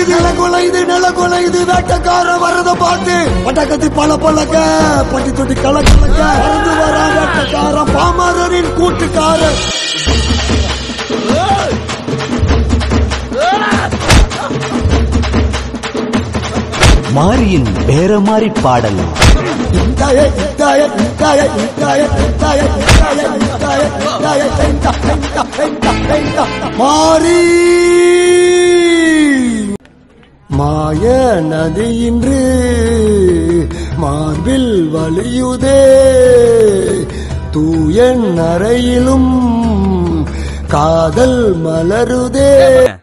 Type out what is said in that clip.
கொலையுது நில கொலையுது நில கொலையுது வேட்டக்கார வரத பார்த்து பட்டக்கத்தி பல பழக்க பட்டி தொட்டி கல கலக்க பறந்து வர வேட்டக்காரன் பாமரரின் கூட்டுக்காரன் மாரியின் பேரமாரி பாடல் இந்தாய இந்தாய இந்தாய இந்தாய இந்தாய இந்தாய இந்தாய இந்தாய இந்தா இந்தா இந்தா இந்தா மாறி மாய நதி இன்று மார்பில் வலியுதே தூயன் அறையிலும் காதல் மலருதே